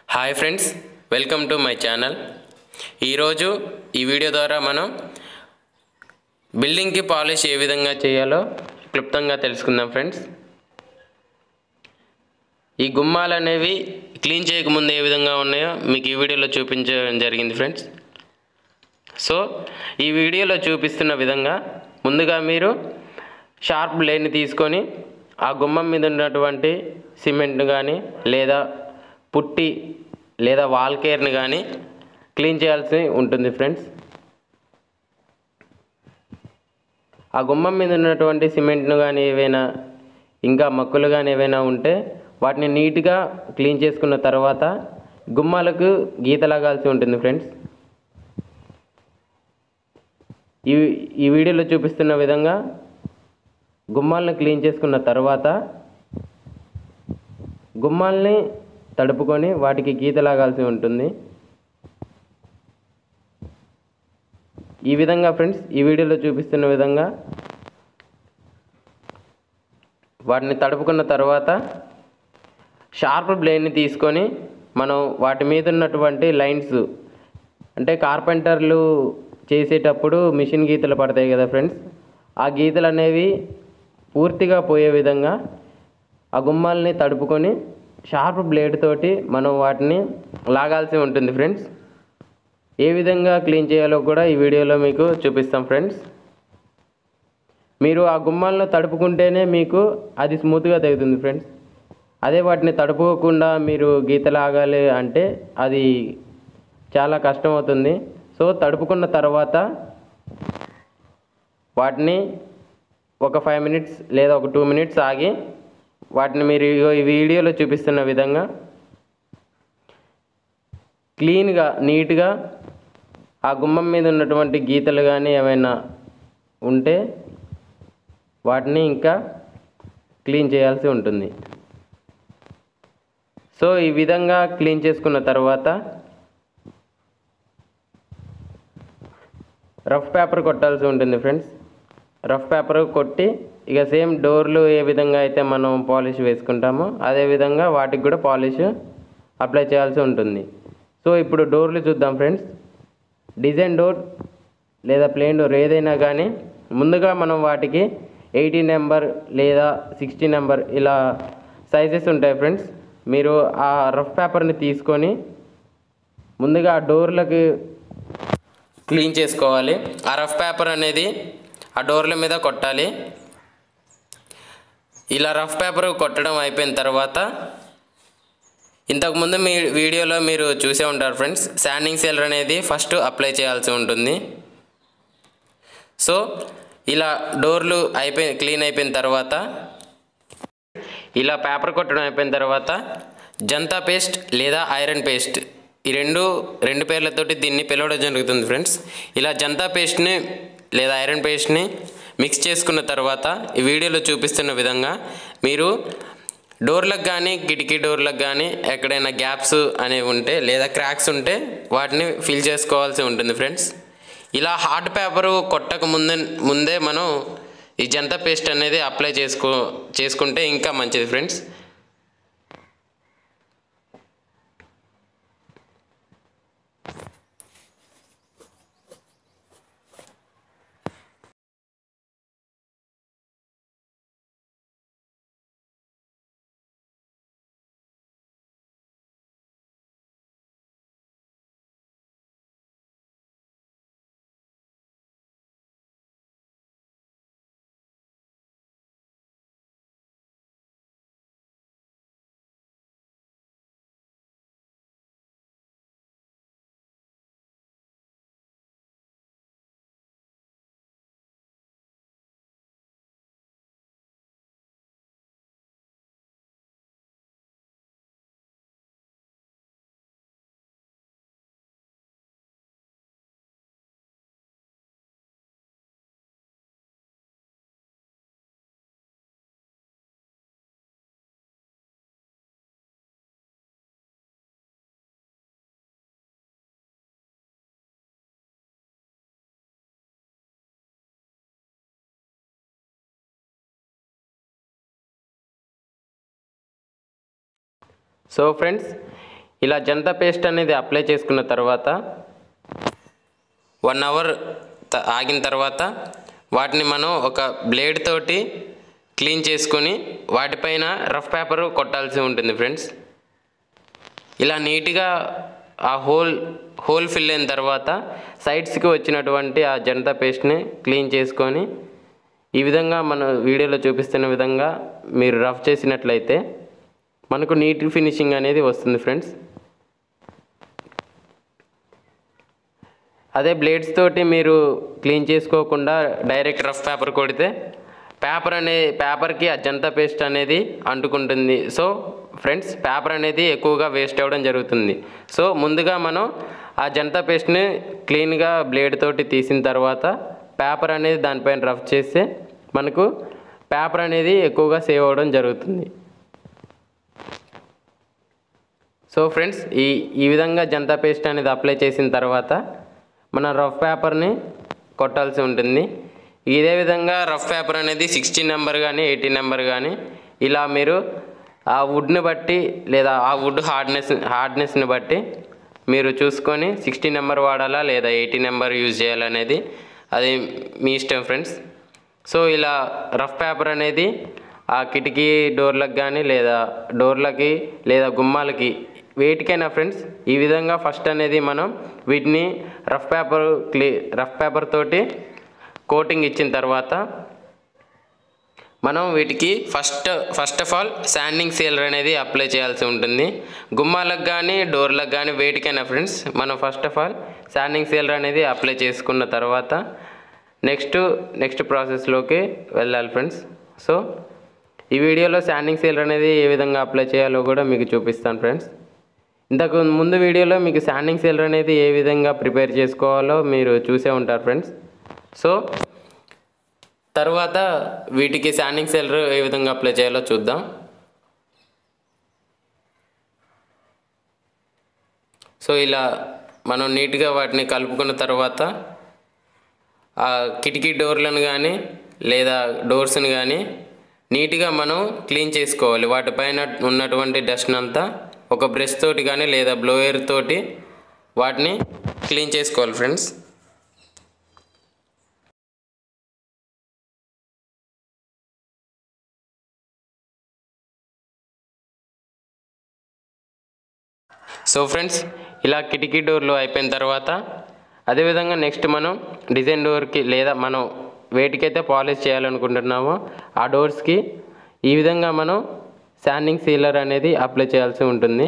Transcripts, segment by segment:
hi friends welcome to my channel ఈరోజు ఈ video ద్వారా మనం బిల్డింగ్కి పాలిష్ ఏ విధంగా చేయాలో క్లుప్తంగా తెలుసుకుందాం ఫ్రెండ్స్ ఈ గుమ్మాలు అనేవి క్లీన్ చేయకముందు ఏ విధంగా ఉన్నాయో మీకు ఈ వీడియోలో చూపించడం జరిగింది ఫ్రెండ్స్ సో ఈ వీడియోలో చూపిస్తున్న విధంగా ముందుగా మీరు షార్ప్ బ్లేడ్ని తీసుకొని ఆ గుమ్మం మీద ఉన్నటువంటి సిమెంట్ కానీ లేదా పుట్టి లేదా వాల్ కేర్ని కానీ క్లీన్ చేయాల్సి ఉంటుంది ఫ్రెండ్స్ ఆ గుమ్మం మీద ఉన్నటువంటి సిమెంట్ను కానీ ఏవైనా ఇంకా మక్కులు కానీ ఏవైనా ఉంటే వాటిని నీట్గా క్లీన్ చేసుకున్న తర్వాత గుమ్మాలకు గీత లాగాల్సి ఉంటుంది ఫ్రెండ్స్ ఈ ఈ వీడియోలో చూపిస్తున్న విధంగా గుమ్మాలను క్లీన్ చేసుకున్న తర్వాత గుమ్మాల్ని తడుపుకొని వాటికి గీత లాగాల్సి ఉంటుంది ఈ విధంగా ఫ్రెండ్స్ ఈ వీడియోలో చూపిస్తున్న విధంగా వాటిని తడుపుకున్న తర్వాత షార్ప్ బ్లేడ్ని తీసుకొని మనం వాటి మీద ఉన్నటువంటి లైన్స్ అంటే కార్పెంటర్లు చేసేటప్పుడు మిషన్ గీతలు పడతాయి కదా ఫ్రెండ్స్ ఆ గీతలు అనేవి పూర్తిగా పోయే విధంగా ఆ గుమ్మాలని తడుపుకొని షార్ప్ బ్లేడ్ తోటి మనం వాటిని లాగాల్సి ఉంటుంది ఫ్రెండ్స్ ఏ విధంగా క్లీన్ చేయాలో కూడా ఈ వీడియోలో మీకు చూపిస్తాం ఫ్రెండ్స్ మీరు ఆ గుమ్మాలను తడుపుకుంటేనే మీకు అది స్మూత్గా తెగుతుంది ఫ్రెండ్స్ అదే వాటిని తడుపుకోకుండా మీరు గీత లాగాలి అంటే అది చాలా కష్టం అవుతుంది సో తడుపుకున్న తర్వాత వాటిని ఒక ఫైవ్ మినిట్స్ లేదా ఒక టూ మినిట్స్ ఆగి వాటిని మీరు ఇగో ఈ వీడియోలో చూపిస్తున్న విధంగా క్లీన్గా నీట్గా ఆ గుమ్మం మీద ఉన్నటువంటి గీతలు కానీ ఏమైనా ఉంటే వాటిని ఇంకా క్లీన్ చేయాల్సి ఉంటుంది సో ఈ విధంగా క్లీన్ చేసుకున్న తర్వాత రఫ్ పేపర్ కొట్టాల్సి ఉంటుంది ఫ్రెండ్స్ రఫ్ పేపర్ కొట్టి ఇక సేమ్ డోర్లు ఏ విధంగా అయితే మనం పాలిష్ వేసుకుంటామో అదే విధంగా వాటికి కూడా పాలిష్ అప్లై చేయాల్సి ఉంటుంది సో ఇప్పుడు డోర్లు చూద్దాం ఫ్రెండ్స్ డిజైన్ డోర్ లేదా ప్లేన్ డోర్ ఏదైనా కానీ ముందుగా మనం వాటికి ఎయిటీ నెంబర్ లేదా సిక్స్టీ నెంబర్ ఇలా సైజెస్ ఉంటాయి ఫ్రెండ్స్ మీరు ఆ రఫ్ పేపర్ని తీసుకొని ముందుగా ఆ డోర్లకి క్లీన్ చేసుకోవాలి ఆ రఫ్ పేపర్ అనేది ఆ డోర్ల మీద కొట్టాలి ఇలా రఫ్ పేపర్ కొట్టడం అయిపోయిన తర్వాత ఇంతకుముందు మీ వీడియోలో మీరు చూసే ఉంటారు ఫ్రెండ్స్ శాండింగ్ సెలర్ అనేది ఫస్ట్ అప్లై చేయాల్సి ఉంటుంది సో ఇలా డోర్లు అయిపోయి క్లీన్ అయిపోయిన తర్వాత ఇలా పేపర్ కొట్టడం అయిపోయిన తర్వాత జంతా పేస్ట్ లేదా ఐరన్ పేస్ట్ ఈ రెండు రెండు పేర్లతోటి దీన్ని పిలవడం జరుగుతుంది ఫ్రెండ్స్ ఇలా జంతా పేస్ట్ని లేదా ఐరన్ పేస్ట్ని మిక్స్ చేసుకున్న తర్వాత ఈ వీడియోలో చూపిస్తున్న విధంగా మీరు డోర్లకు కానీ కిటికీ డోర్లకు కానీ ఎక్కడైనా గ్యాప్స్ అనేవి ఉంటే లేదా క్రాక్స్ ఉంటే వాటిని ఫిల్ చేసుకోవాల్సి ఉంటుంది ఫ్రెండ్స్ ఇలా హార్డ్ పేపరు కొట్టక ముందే ముందే మనం ఈ జంతా పేస్ట్ అనేది అప్లై చేసుకో చేసుకుంటే ఇంకా మంచిది ఫ్రెండ్స్ సో ఫ్రెండ్స్ ఇలా జంత పేస్ట్ అనేది అప్లై చేసుకున్న తర్వాత వన్ అవర్ త- ఆగిన తర్వాత వాటిని మనం ఒక బ్లేడ్ తోటి క్లీన్ చేసుకొని వాటిపైన రఫ్ పేపర్ కొట్టాల్సి ఉంటుంది ఫ్రెండ్స్ ఇలా నీట్గా ఆ హోల్ హోల్ ఫిల్ అయిన తర్వాత సైడ్స్కి వచ్చినటువంటి ఆ జనతా పేస్ట్ని క్లీన్ చేసుకొని ఈ విధంగా మన వీడియోలో చూపిస్తున్న విధంగా మీరు రఫ్ చేసినట్లయితే మనకు నీట్ ఫినిషింగ్ అనేది వస్తుంది ఫ్రెండ్స్ అదే బ్లేడ్స్ తోటి మీరు క్లీన్ చేసుకోకుండా డైరెక్ట్ రఫ్ పేపర్ కొడితే పేపర్ అనే పేపర్కి అజంతా పేస్ట్ అనేది అంటుకుంటుంది సో ఫ్రెండ్స్ పేపర్ అనేది ఎక్కువగా వేస్ట్ అవ్వడం జరుగుతుంది సో ముందుగా మనం ఆ జంతా పేస్ట్ని క్లీన్గా బ్లేడ్ తోటి తీసిన తర్వాత పేపర్ అనేది దానిపైన రఫ్ చేస్తే మనకు పేపర్ అనేది ఎక్కువగా సేవ్ అవ్వడం జరుగుతుంది సో ఫ్రెండ్స్ ఈ ఈ విధంగా జంతా పేస్ట్ అనేది అప్లై చేసిన తర్వాత మన రఫ్ పేపర్ని కొట్టాల్సి ఉంటుంది ఇదే విధంగా రఫ్ పేపర్ అనేది సిక్స్టీన్ నెంబర్ కానీ ఎయిటీన్ నెంబర్ కానీ ఇలా మీరు ఆ వుడ్ని బట్టి లేదా ఆ వుడ్ హార్డ్నెస్ హార్డ్నెస్ని బట్టి మీరు చూసుకొని సిక్స్టీన్ నెంబర్ వాడాలా లేదా ఎయిటీన్ నెంబర్ యూజ్ చేయాలనేది అది మీ ఇష్టం ఫ్రెండ్స్ సో ఇలా రఫ్ పేపర్ అనేది ఆ కిటికీ డోర్లకు కానీ లేదా డోర్లకి లేదా గుమ్మాలకి వేటికైనా ఫ్రెండ్స్ ఈ విధంగా ఫస్ట్ అనేది మనం వీటిని రఫ్ పేపర్ క్లీ రఫ్ పేపర్ తోటి కోటింగ్ ఇచ్చిన తర్వాత మనం వీటికి first first of all sanding sealer అనేది అప్లై చేయాల్సి ఉంటుంది గుమ్మాలకు కానీ డోర్లకు కానీ వేటికైనా ఫ్రెండ్స్ మనం first of all sanding sealer అనేది అప్లై చేసుకున్న తర్వాత నెక్స్ట్ నెక్స్ట్ ప్రాసెస్లోకి వెళ్ళాలి ఫ్రెండ్స్ సో ఈ వీడియోలో శాండింగ్ సీలర్ అనేది ఏ విధంగా అప్లై చేయాలో కూడా మీకు చూపిస్తాను ఫ్రెండ్స్ ఇంతకు ముందు వీడియోలో మీకు శాండింగ్ సీలర్ అనేది ఏ విధంగా ప్రిపేర్ చేసుకోవాలో మీరు చూసే ఉంటారు ఫ్రెండ్స్ సో తర్వాత వీటికి శాండింగ్ సెల్లర్ ఏ విధంగా అప్లై చేయాలో చూద్దాం సో ఇలా మనం నీట్గా వాటిని కలుపుకున్న తర్వాత ఆ కిటికీ డోర్లను కానీ లేదా డోర్స్ని కానీ నీట్గా మనం క్లీన్ చేసుకోవాలి వాటిపైన ఉన్నటువంటి డస్ట్ అంతా ఒక బ్రష్ తోటి కానీ లేదా బ్లోయర్ తోటి వాటిని క్లీన్ చేసుకోవాలి ఫ్రెండ్స్ సో ఫ్రెండ్స్ ఇలా కిటికీ డోర్లు అయిపోయిన తర్వాత అదేవిధంగా నెక్స్ట్ మనం డిజైన్ డోర్కి లేదా మనం వేటికైతే పాలిష్ చేయాలనుకుంటున్నామో ఆ డోర్స్కి ఈ విధంగా మనం శాండింగ్ సీలర్ అనేది అప్లై చేయాల్సి ఉంటుంది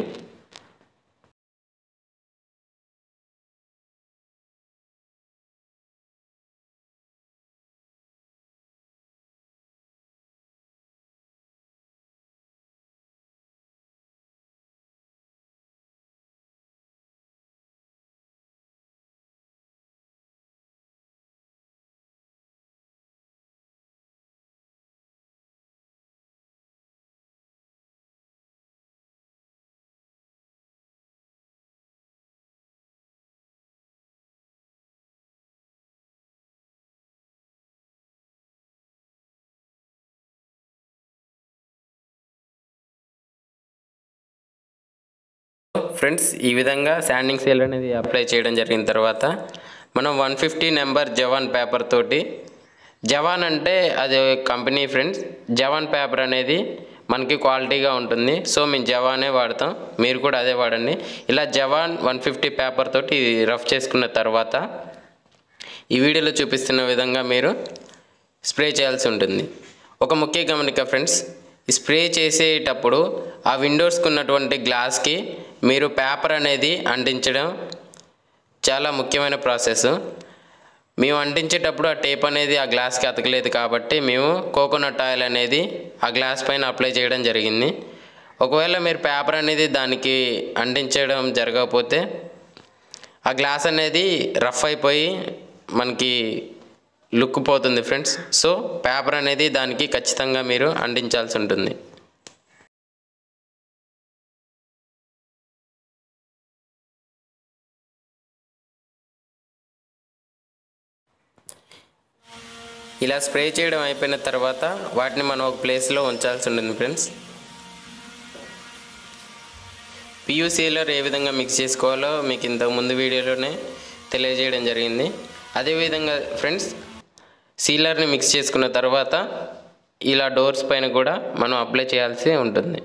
ఫ్రెండ్స్ ఈ విధంగా శాండింగ్ సేల్ అనేది అప్లై చేయడం జరిగిన తర్వాత మనం వన్ ఫిఫ్టీ నెంబర్ జవాన్ పేపర్ తోటి జవాన్ అంటే అది కంపెనీ ఫ్రెండ్స్ జవాన్ పేపర్ అనేది మనకి క్వాలిటీగా ఉంటుంది సో మేము జవానే వాడతాం మీరు కూడా అదే వాడండి ఇలా జవాన్ వన్ ఫిఫ్టీ పేపర్ తోటి రఫ్ చేసుకున్న తర్వాత ఈ వీడియోలో చూపిస్తున్న విధంగా మీరు స్ప్రే చేయాల్సి ఉంటుంది ఒక ముఖ్య గమనిక ఫ్రెండ్స్ ఈ స్ప్రే చేసేటప్పుడు ఆ విండోస్కి ఉన్నటువంటి గ్లాస్కి మీరు పేపర్ అనేది అంటించడం చాలా ముఖ్యమైన ప్రాసెస్ మేము అంటించేటప్పుడు ఆ టేప్ అనేది ఆ గ్లాస్కి అతకలేదు కాబట్టి మేము కోకోనట్ ఆయిల్ అనేది ఆ గ్లాస్ పైన అప్లై చేయడం జరిగింది ఒకవేళ మీరు పేపర్ అనేది దానికి అంటించడం జరగకపోతే ఆ గ్లాస్ అనేది రఫ్ అయిపోయి మనకి లుక్ పోతుంది ఫ్రెండ్స్ సో పేపర్ అనేది దానికి ఖచ్చితంగా మీరు అంటించాల్సి ఉంటుంది ఇలా స్ప్రే చేయడం అయిపోయిన తర్వాత వాటిని మనం ఒక ప్లేస్లో ఉంచాల్సి ఉంటుంది ఫ్రెండ్స్ పియూ సీలర్ ఏ విధంగా మిక్స్ చేసుకోవాలో మీకు ఇంతకు ముందు వీడియోలోనే తెలియజేయడం జరిగింది అదేవిధంగా ఫ్రెండ్స్ సీలర్ని మిక్స్ చేసుకున్న తర్వాత ఇలా డోర్స్ పైన కూడా మనం అప్లై చేయాల్సి ఉంటుంది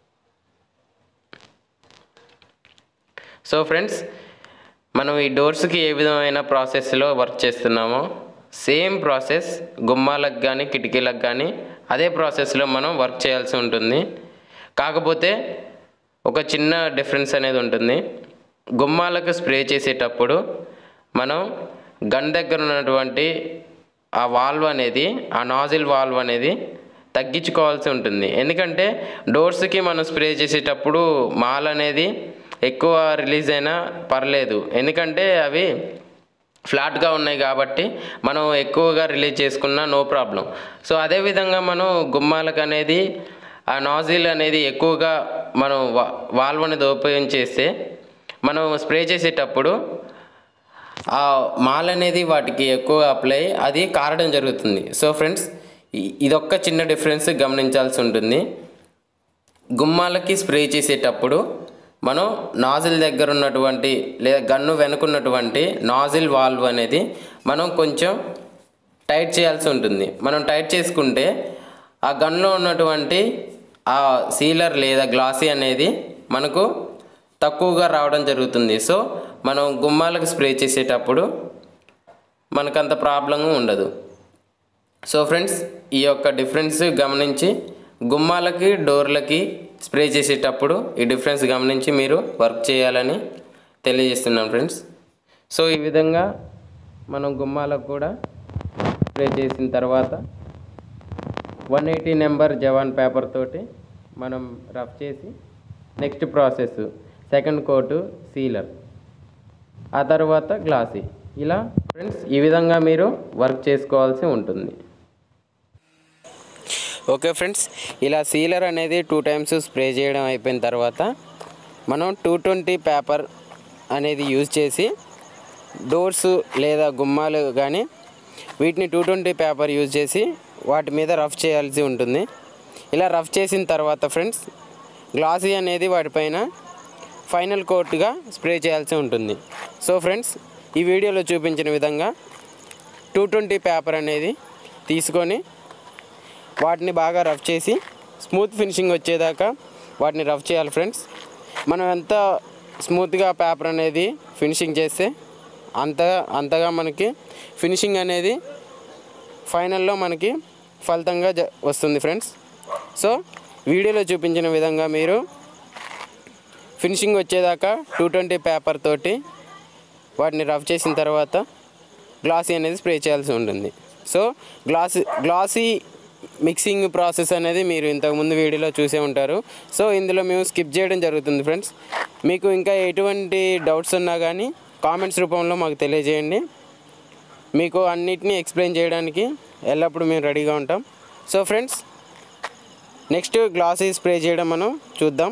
సో ఫ్రెండ్స్ మనం ఈ డోర్స్కి ఏ విధమైన ప్రాసెస్లో వర్క్ చేస్తున్నామో సేమ్ ప్రాసెస్ గుమ్మాలకు కానీ కిటికీలకు కానీ అదే ప్రాసెస్లో మనం వర్క్ చేయాల్సి ఉంటుంది కాకపోతే ఒక చిన్న డిఫరెన్స్ అనేది ఉంటుంది గుమ్మాలకు స్ప్రే చేసేటప్పుడు మనం గన్ దగ్గర ఉన్నటువంటి ఆ వాల్వ్ అనేది ఆ నాజిల్ వాల్వ్ అనేది తగ్గించుకోవాల్సి ఉంటుంది ఎందుకంటే డోర్స్కి మనం స్ప్రే చేసేటప్పుడు మాల్ అనేది ఎక్కువ రిలీజ్ అయినా పర్లేదు ఎందుకంటే అవి ఫ్లాట్గా ఉన్నాయి కాబట్టి మనం ఎక్కువగా రిలీజ్ చేసుకున్నా నో ప్రాబ్లం సో అదేవిధంగా మనం గుమ్మాలకు అనేది ఆ నాజిల్ అనేది ఎక్కువగా మనం వా వాల్వ్ అనేది ఓపెన్ చేస్తే మనం స్ప్రే చేసేటప్పుడు ఆ మాల్ అనేది వాటికి ఎక్కువ అప్లై అది కారడం జరుగుతుంది సో ఫ్రెండ్స్ ఇ- ఇదొక్క చిన్న డిఫరెన్స్ గమనించాల్సి ఉంటుంది గుమ్మాలకి స్ప్రే చేసేటప్పుడు మనం నాజిల్ దగ్గర ఉన్నటువంటి లేదా గన్ను వెనుకున్నటువంటి నాజిల్ వాల్వ్ అనేది మనం కొంచెం టైట్ చేయాల్సి ఉంటుంది మనం టైట్ చేసుకుంటే ఆ గన్లో ఉన్నటువంటి ఆ సీలర్ లేదా గ్లాసీ అనేది మనకు తక్కువగా రావడం జరుగుతుంది సో మనం గుమ్మాలకు స్ప్రే చేసేటప్పుడు మనకంత ప్రాబ్లం ఉండదు సో ఫ్రెండ్స్ ఈ యొక్క డిఫరెన్స్ గమనించి గుమ్మాలకి డోర్లకి స్ప్రే చేసేటప్పుడు ఈ డిఫరెన్స్ గమనించి మీరు వర్క్ చేయాలని తెలియజేస్తున్నాను ఫ్రెండ్స్ సో ఈ విధంగా మనం గుమ్మాలకు కూడా స్ప్రే చేసిన తర్వాత వన్ ఎయిటీ నెంబర్ జవాన్ పేపర్ తోటి మనం రఫ్ చేసి next process second coat sealer ఆ తర్వాత గ్లాసీ ఇలా ఫ్రెండ్స్ ఈ విధంగా మీరు వర్క్ చేసుకోవాల్సి ఉంటుంది ఓకే ఫ్రెండ్స్ ఇలా సీలర్ అనేది టూ టైమ్స్ స్ప్రే చేయడం అయిపోయిన తర్వాత మనం టూ ట్వంటీ పేపర్ అనేది యూజ్ చేసి డోర్స్ లేదా గుమ్మాలు కానీ వీటిని టూ ట్వంటీ పేపర్ యూజ్ చేసి వాటి మీద రఫ్ చేయాల్సి ఉంటుంది ఇలా రఫ్ చేసిన తర్వాత ఫ్రెండ్స్ గ్లాసీ అనేది వాటిపైన ఫైనల్ కోట్గా స్ప్రే చేయాల్సి ఉంటుంది సో ఫ్రెండ్స్ ఈ వీడియోలో చూపించిన విధంగా టూ ట్వంటీ పేపర్ అనేది తీసుకొని వాటిని బాగా రఫ్ చేసి స్మూత్ ఫినిషింగ్ వచ్చేదాకా వాటిని రఫ్ చేయాలి ఫ్రెండ్స్ మనం ఎంత స్మూత్గా పేపర్ అనేది ఫినిషింగ్ చేస్తే అంతగా అంతగా మనకి ఫినిషింగ్ అనేది ఫైనల్లో మనకి ఫలితంగా జ వస్తుంది ఫ్రెండ్స్ సో వీడియోలో చూపించిన విధంగా మీరు ఫినిషింగ్ వచ్చేదాకా టూ ట్వంటీ పేపర్ తోటి వాటిని రఫ్ చేసిన తర్వాత గ్లాసీ అనేది స్ప్రే చేయాల్సి ఉంటుంది so glossy glossy mixing process అనేది మీరు ఇంతకుముందు వీడియోలో చూసే ఉంటారు సో ఇందులో మేము స్కిప్ చేయడం జరుగుతుంది ఫ్రెండ్స్ మీకు ఇంకా ఎటువంటి డౌట్స్ ఉన్నా కానీ కామెంట్స్ రూపంలో మాకు తెలియజేయండి మీకు అన్నిటినీ ఎక్స్ప్లెయిన్ చేయడానికి ఎల్లప్పుడూ మేము రెడీగా ఉంటాం so friends next glossy spray చేయడం మనం చూద్దాం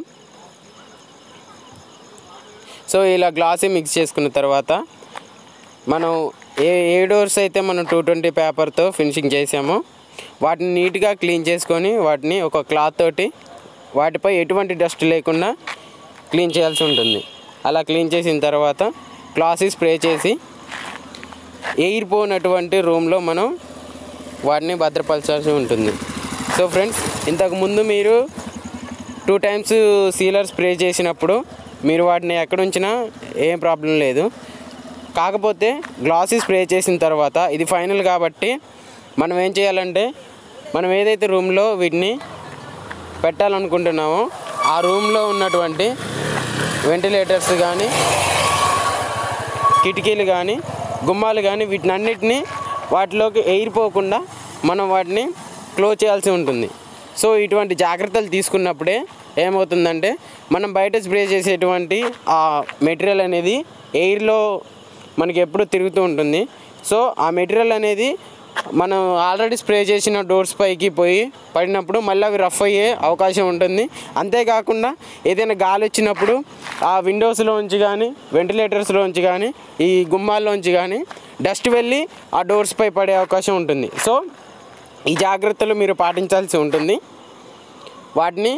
సో ఇలా గ్లాసీ మిక్స్ చేసుకున్న తర్వాత మనం ఏ ఏ డోర్స్ అయితే మనం టూ ట్వంటీ పేపర్తో ఫినిషింగ్ చేసామో వాటిని నీట్గా క్లీన్ చేసుకొని వాటిని ఒక క్లాత్ తోటి వాటిపై ఎటువంటి డస్ట్ లేకుండా క్లీన్ చేయాల్సి ఉంటుంది అలా క్లీన్ చేసిన తర్వాత గ్లాసీ స్ప్రే చేసి ఎయిర్ పోనటువంటి రూమ్లో మనం వాటిని భద్రపరచాల్సి ఉంటుంది సో ఫ్రెండ్స్ ఇంతకు ముందు మీరు టూ టైమ్స్ సీలర్ స్ప్రే చేసినప్పుడు మీరు వాటిని ఎక్కడ ఉంచినా ఏం ప్రాబ్లం లేదు కాకపోతే గ్లాసీ స్ప్రే చేసిన తర్వాత ఇది ఫైనల్ కాబట్టి మనం ఏం చేయాలంటే మనం ఏదైతే రూమ్లో వీటిని పెట్టాలనుకుంటున్నామో ఆ రూమ్లో ఉన్నటువంటి వెంటిలేటర్స్ కానీ కిటికీలు కానీ గుమ్మాలు కానీ వీటిని అన్నిటినీ వాటిలోకి ఎయిర్ పోకుండా మనం వాటిని క్లోజ్ చేయాల్సి ఉంటుంది సో ఇటువంటి జాగ్రత్తలు తీసుకున్నప్పుడే ఏమవుతుందంటే మనం బయట స్ప్రే చేసేటువంటి ఆ మెటీరియల్ అనేది ఎయిర్లో మనకి ఎప్పుడు తిరుగుతూ ఉంటుంది సో ఆ మెటీరియల్ అనేది మనం ఆల్రెడీ స్ప్రే చేసిన డోర్స్ పైకి పోయి పడినప్పుడు మళ్ళీ అవి రఫ్ అయ్యే అవకాశం ఉంటుంది అంతేకాకుండా ఏదైనా గాలి వచ్చినప్పుడు ఆ విండోస్లోంచి కానీ వెంటిలేటర్స్లోంచి కానీ ఈ గుమ్మాల్లోంచి కానీ డస్ట్ వెళ్ళి ఆ డోర్స్ పై పడే అవకాశం ఉంటుంది సో ఈ జాగ్రత్తలు మీరు పాటించాల్సి ఉంటుంది వాటిని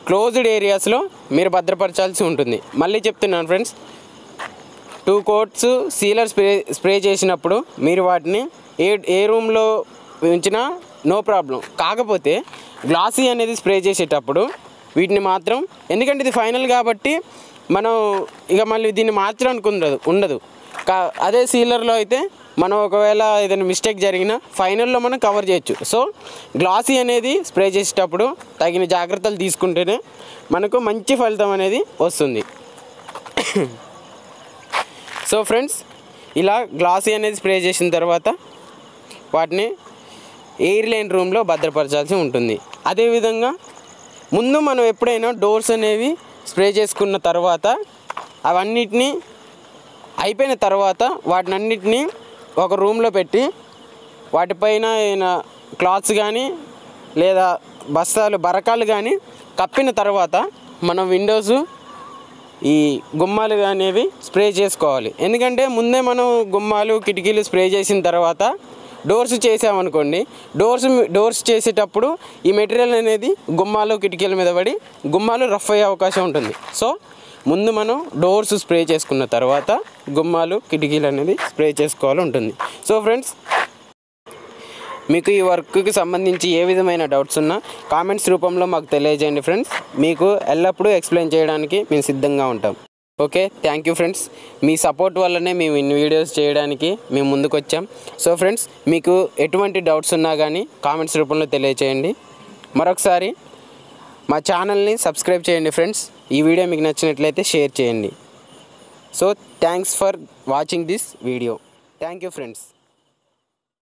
క్లోజ్డ్ ఏరియాస్లో మీరు భద్రపరచాల్సి ఉంటుంది మళ్ళీ చెప్తున్నాను friends two coats sealer spray spray చేసినప్పుడు మీరు వాటిని ఏ ఏ రూమ్లో ఉంచినా నో ప్రాబ్లం కాకపోతే గ్లాసీ అనేది స్ప్రే చేసేటప్పుడు వీటిని మాత్రం ఎందుకంటే ఇది ఫైనల్ కాబట్టి మనం ఇక మళ్ళీ దీన్ని మార్చడానికి ఉండదు ఉండదు కా అదే సీలర్లో అయితే మనం ఒకవేళ ఏదైనా మిస్టేక్ జరిగినా ఫైనల్లో మనం కవర్ చేయొచ్చు సో గ్లాసీ అనేది స్ప్రే చేసేటప్పుడు తగిన జాగ్రత్తలు తీసుకుంటేనే మనకు మంచి ఫలితం అనేది వస్తుంది సో ఫ్రెండ్స్ ఇలా గ్లాసీ అనేది స్ప్రే చేసిన తర్వాత వాటిని ఎయిర్ లైన్ రూమ్లో భద్రపరచాల్సి ఉంటుంది అదేవిధంగా ముందు మనం ఎప్పుడైనా డోర్స్ అనేవి స్ప్రే చేసుకున్న తర్వాత అవన్నిటిని అయిపోయిన తర్వాత వాటినన్నిటిని ఒక రూమ్లో పెట్టి వాటిపైన ఏమైనా క్లాత్స్ కానీ లేదా బస్తాలు బరకాలు కానీ కప్పిన తర్వాత మనం విండోస్ ఈ గుమ్మాలు అనేవి స్ప్రే చేసుకోవాలి ఎందుకంటే ముందే మనం గుమ్మాలు కిటికీలు స్ప్రే చేసిన తర్వాత డోర్స్ చేసామనుకోండి డోర్స్ డోర్స్ చేసేటప్పుడు ఈ మెటీరియల్ అనేది గుమ్మాలు కిటికీల మీద పడి గుమ్మాలు రఫ్ అయ్యే అవకాశం ఉంటుంది సో ముందు మనం డోర్స్ స్ప్రే చేసుకున్న తర్వాత గుమ్మాలు కిటికీలు అనేది స్ప్రే చేసుకోవాలి ఉంటుంది సో ఫ్రెండ్స్ మీకు ఈ వర్క్కి సంబంధించి ఏ విధమైన డౌట్స్ ఉన్నా కామెంట్స్ రూపంలో మాకు తెలియజేయండి ఫ్రెండ్స్ మీకు ఎల్లప్పుడూ ఎక్స్ప్లెయిన్ చేయడానికి మేము సిద్ధంగా ఉంటాం ఓకే థ్యాంక్ యూ ఫ్రెండ్స్ మీ సపోర్ట్ వల్లనే మేము ఇన్ని వీడియోస్ చేయడానికి మేము ముందుకు వచ్చాం సో ఫ్రెండ్స్ మీకు ఎటువంటి డౌట్స్ ఉన్నా కానీ కామెంట్స్ రూపంలో తెలియచేయండి మరొకసారి మా ఛానల్ని సబ్స్క్రైబ్ చేయండి ఫ్రెండ్స్ ఈ వీడియో మీకు నచ్చినట్లయితే షేర్ చేయండి so thanks for watching this video thank you friends